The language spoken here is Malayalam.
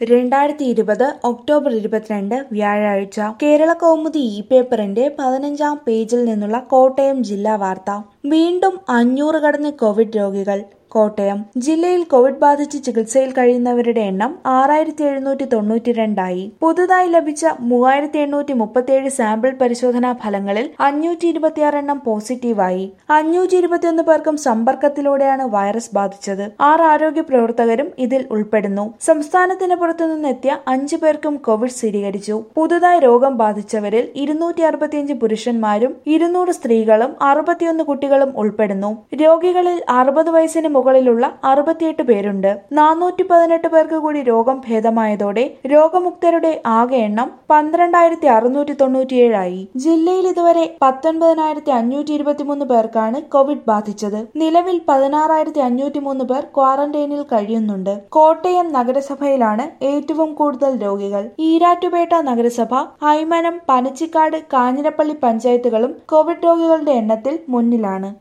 രണ്ടായിരത്തി ഇരുപത് ഒക്ടോബർ ഇരുപത്തിരണ്ട് വ്യാഴാഴ്ച കേരള കൗമുദി ഇ പേപ്പറിന്റെ പതിനഞ്ചാം പേജിൽ നിന്നുള്ള കോട്ടയം ജില്ലാ വാർത്ത വീണ്ടും അഞ്ഞൂറ് കടന്ന് കോവിഡ് രോഗികൾ കോട്ടയം ജില്ലയിൽ കോവിഡ് ബാധിച്ച് ചികിത്സയിൽ കഴിയുന്നവരുടെ എണ്ണം ആറായിരത്തി എഴുന്നൂറ്റി തൊണ്ണൂറ്റി രണ്ടായി പുതുതായി ലഭിച്ച മൂവായിരത്തി എണ്ണൂറ്റി മുപ്പത്തിയേഴ് സാമ്പിൾ പരിശോധനാ ഫലങ്ങളിൽ അഞ്ഞൂറ്റി ഇരുപത്തിയാറ് എണ്ണം പോസിറ്റീവായി അഞ്ഞൂറ്റി ഇരുപത്തിയൊന്ന് പേർക്കും സമ്പർക്കത്തിലൂടെയാണ് വൈറസ് ബാധിച്ചത് ആറ് ആരോഗ്യ പ്രവർത്തകരും ഇതിൽ ഉൾപ്പെടുന്നു സംസ്ഥാനത്തിന് പുറത്തുനിന്നെത്തിയ അഞ്ചു പേർക്കും കോവിഡ് സ്ഥിരീകരിച്ചു പുതുതായി രോഗം ബാധിച്ചവരിൽ ഇരുന്നൂറ്റി അറുപത്തിയഞ്ച് പുരുഷന്മാരും ഇരുന്നൂറ് സ്ത്രീകളും അറുപത്തിയൊന്ന് കുട്ടികളും ഉൾപ്പെടുന്നു രോഗികളിൽ അറുപത് വയസ്സിന് മുകളിലുള്ള അറുപത്തിയെട്ട് പേരുണ്ട് നാനൂറ്റി പതിനെട്ട് പേർക്ക് കൂടി രോഗം ഭേദമായതോടെ രോഗമുക്തരുടെ ആകെ എണ്ണം പന്ത്രണ്ടായിരത്തി അറുന്നൂറ്റി തൊണ്ണൂറ്റിയേഴായി ജില്ലയിൽ ഇതുവരെ പത്തൊൻപതിനായിരത്തി അഞ്ഞൂറ്റി ഇരുപത്തിമൂന്ന് പേർക്കാണ് കോവിഡ് ബാധിച്ചത് നിലവിൽ പതിനാറായിരത്തി അഞ്ഞൂറ്റി മൂന്ന് പേർ ക്വാറന്റൈനിൽ കഴിയുന്നുണ്ട് കോട്ടയം നഗരസഭയിലാണ് ഏറ്റവും കൂടുതൽ രോഗികൾ ഈരാറ്റുപേട്ട നഗരസഭ ഐമനം പനച്ചിക്കാട് കാഞ്ഞിരപ്പള്ളി പഞ്ചായത്തുകളും കോവിഡ് രോഗികളുടെ എണ്ണത്തിൽ മുന്നിലാണ്